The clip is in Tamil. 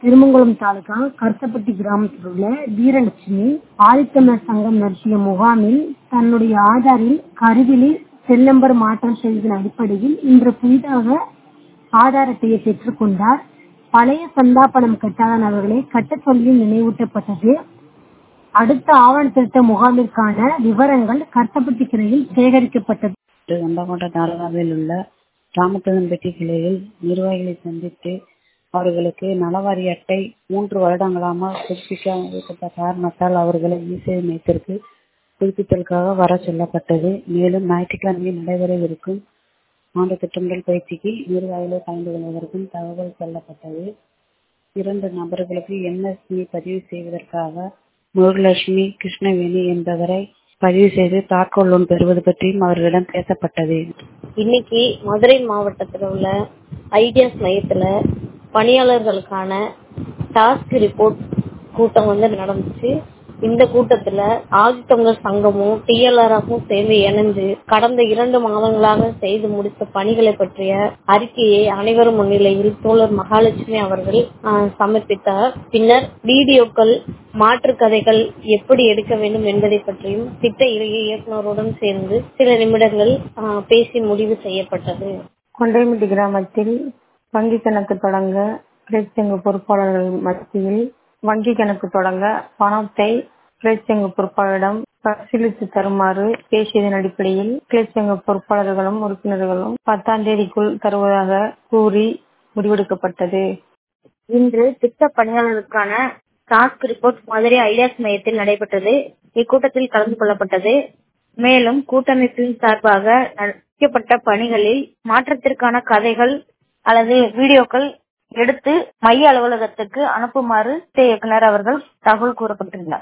திருமங்கலம் தாலுகா கருத்தப்பட்டி கிராமத்தில் உள்ள வீரலட்சுமி ஆதித்தமிழர் சங்கம் நடத்திய முகாமில் தன்னுடைய ஆதாரில் கருவிலில் செல் நம்பர் மாற்றம் செய்ததன் அடிப்படையில் இன்று புதிதாக ஆதார் அட்டையை பெற்றுக் கொண்டார் பழைய சந்தா பணம் கட்டாத நபர்களை கட்டச் சொல்லி நினைவூட்டப்பட்டது அடுத்த ஆவண திருத்த முகாமிற்கான விவரங்கள் கருத்தப்பட்டி கிளையில் சேகரிக்கப்பட்டது வெம்பகோட்டை தாலுகாவில் உள்ள ராமத்ததன்பட்டி கிளையில் நிர்வாகிகளை சந்தித்து அவர்களுக்கு நலவாரி அட்டை மூன்று வருடங்களாக புதுப்பிக்காத காரணத்தால் அவர்களை இசேவை மையத்திற்கு புதுப்பித்தலுக்காக வர சொல்லப்பட்டது மேலும் ஞாயிற்றுக்கிழமை நடைபெறவிருக்கும் ஆண்டு திட்டமிடல் பயிற்சிக்கு நிர்வாகிகளை கலந்து கொள்வதற்கும் தகவல் சொல்லப்பட்டது இரண்டு நபர்களுக்கு என்எஸ்பி பதிவு செய்வதற்காக முருகலட்சுமி கிருஷ்ணவேணி என்பவரை பதிவு செய்து தாக்கல் லோன் பெறுவது பற்றியும் அவர்களிடம் பேசப்பட்டது இன்னைக்கு மதுரை மாவட்டத்தில் உள்ள ஐடியாஸ் மையத்துல பணியாளர்களுக்கான டாஸ்க் ரிப்போர்ட் கூட்டம் வந்து நடந்துச்சு இந்த கூட்டத்துல ஆதித்தமிழர் சங்கமும் டிஎல்ஆர்எஃப்பும் சேர்ந்து இணைஞ்சு கடந்த இரண்டு மாதங்களாக செய்து முடித்த பணிகளை பற்றிய அறிக்கையை அனைவரும் முன்னிலையில் தோழர் மகாலட்சுமி அவர்கள் சமர்ப்பித்தார் பின்னர் வீடியோக்கள் மாற்று கதைகள் எப்படி எடுக்க வேண்டும் என்பதை பற்றியும் திட்ட இயக்குநருடன் சேர்ந்து சில நிமிடங்கள் பேசி முடிவு செய்யப்பட்டது கொண்டைமட்டி கிராமத்தில் வங்கி கணக்கு தொடங்க கிளைச்சங்க பொறுப்பாளர்கள் மத்தியில் வங்கி கணக்கு தொடங்க பணத்தை கிளைச்சங்க பொறுப்பாளரிடம் பரிசீலித்து தருமாறு பேசியதன் அடிப்படையில் கிளைச்சங்க பொறுப்பாளர்களும் உறுப்பினர்களும் பத்தாம் தேதிக்குள் தருவதாக கூறி முடிவெடுக்கப்பட்டது இன்று திட்ட பணியாளருக்கான டாஸ்க் ரிப்போர்ட் மதுரை ஐடியாஸ் மையத்தில் நடைபெற்றது இக்கூட்டத்தில் கலந்து கொள்ளப்பட்டது மேலும் கூட்டமைப்பின் சார்பாக நடத்தப்பட்ட பணிகளில் மாற்றத்திற்கான கதைகள் அல்லது வீடியோக்கள் எடுத்து மைய அலுவலகத்துக்கு அனுப்புமாறு இயக்குனர் அவர்கள் தகவல் கூறப்பட்டுள்ளார்